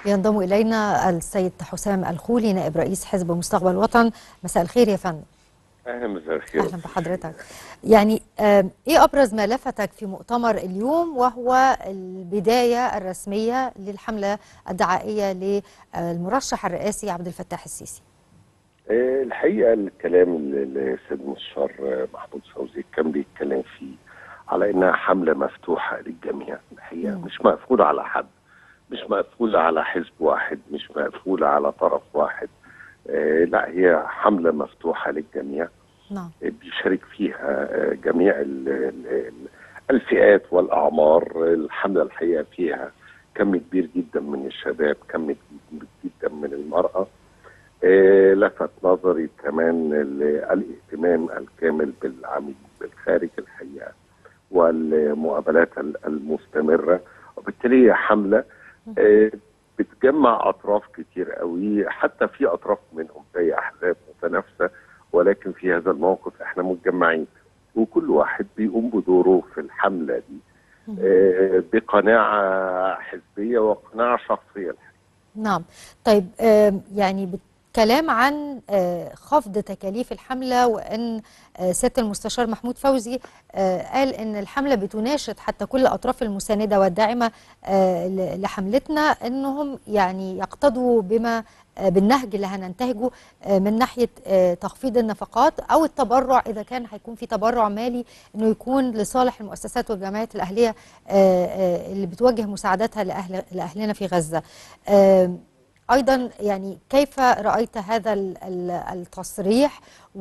ينضم إلينا السيد حسام الخولي نائب رئيس حزب مستقبل الوطن مساء الخير يا فندم اهلا مساء الخير أهلا بحضرتك يعني آم، إيه أبرز ما لفتك في مؤتمر اليوم وهو البداية الرسمية للحملة الدعائية للمرشح الرئاسي عبد الفتاح السيسي آه، الحقيقه الكلام اللي اللي السيد المستشار آه، محمود فوزي كان بيتكلم فيه على انها حمله مفتوحه للجميع الحقيقه مم. مش مقفوله على حد مش مقفوله على حزب واحد مش مقفوله على طرف واحد آه، لا هي حمله مفتوحه للجميع نعم آه، بيشارك فيها آه، جميع ال- ال- ال- الفئات والاعمار الحمله الحقيقه فيها كم كبير جدا من الشباب كم كبير جدا من المراه آه، لفت نظري كمان ال- الاهتمام الكامل بالعاملين بالخارج الحقيقه والمقابلات ال- المستمره وبالتالي هي حمله آه، بتجمع اطراف كتير قوي حتى في اطراف منهم زي احزاب متنافسه ولكن في هذا الموقف احنا متجمعين وكل واحد بيقوم بدوره في الحمله دي آه، بقناعه حزبيه وقناعه شخصيه الحقيقة. نعم طيب آم، يعني بالكلام عن آه، خفض تكاليف الحملة وأن آه، سيادة المستشار محمود فوزي آه، قال أن الحملة بتناشد حتى كل الأطراف المساندة والداعمة آه، ل- لحملتنا أنهم يعني يقتضوا بما آه، بالنهج اللي هننتهجه آه، من ناحية آه، تخفيض النفقات أو التبرع إذا كان هيكون في تبرع مالي أنه يكون لصالح المؤسسات والجمعيات الأهلية آه، آه، اللي بتوجه مساعداتها لأهل لأهلنا في غزة آم، أيضا يعني كيف رأيت هذا ال- ال- التصريح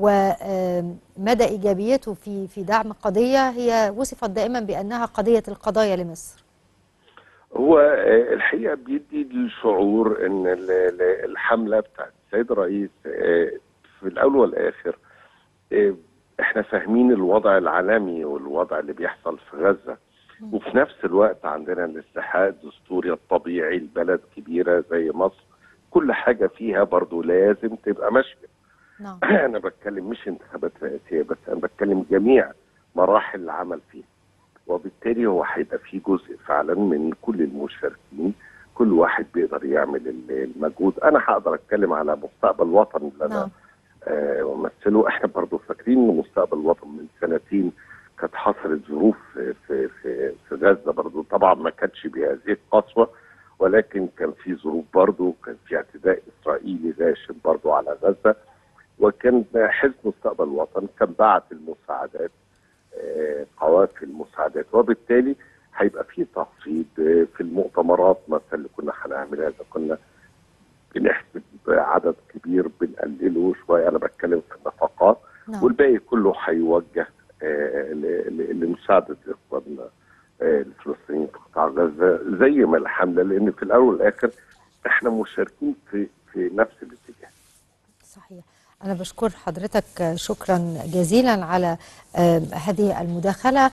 ومدى إيجابيته في في دعم قضية هي وصفت دائما بأنها قضية القضايا لمصر هو آه، الحقيقه بيدي الشعور ان ال- ال- الحمله بتاعت السيد الرئيس آه، في الاول والاخر آه، احنا فاهمين الوضع العالمي والوضع اللي بيحصل في غزه وفي نفس الوقت عندنا الاستحقاق الدستوري الطبيعي البلد كبيره زي مصر كل حاجه فيها برضو لازم تبقى ماشيه نعم انا بتكلم مش انتخابات رئاسيه بس انا بتكلم جميع مراحل العمل فيها وبالتالي هو هيبقى في جزء فعلا من كل المشاركين كل واحد بيقدر يعمل ال- المجهود انا هقدر اتكلم على مستقبل الوطن اللي انا نعم آه، ومثله احنا برضو فاكرين ان مستقبل الوطن من سنتين كانت حصلت ظروف في في في, في غزه برضو طبعا ما كانتش بهذه القسوه ولكن كان في ظروف برضو كان في اعتداء اسرائيلي غاشم برضو على غزه وكان حزب مستقبل الوطن كان بعت المساعدات آه، قوافل المساعدات وبالتالي هيبقى في تخفيض آه، في المؤتمرات مثلا اللي كنا هنعملها اذا كنا بنحسب عدد كبير بنقلله شويه انا بتكلم في النفقات نعم والباقي كله هيوجه آه، ل- ل- لمساعده اخواننا آه، الفلسطينيين في قطاع غزه زي ما الحمله لان في الاول والاخر احنا مشاركين في في نفس الاتجاه صحيح أنا بشكر حضرتك شكرا جزيلا على آه، هذه المداخلة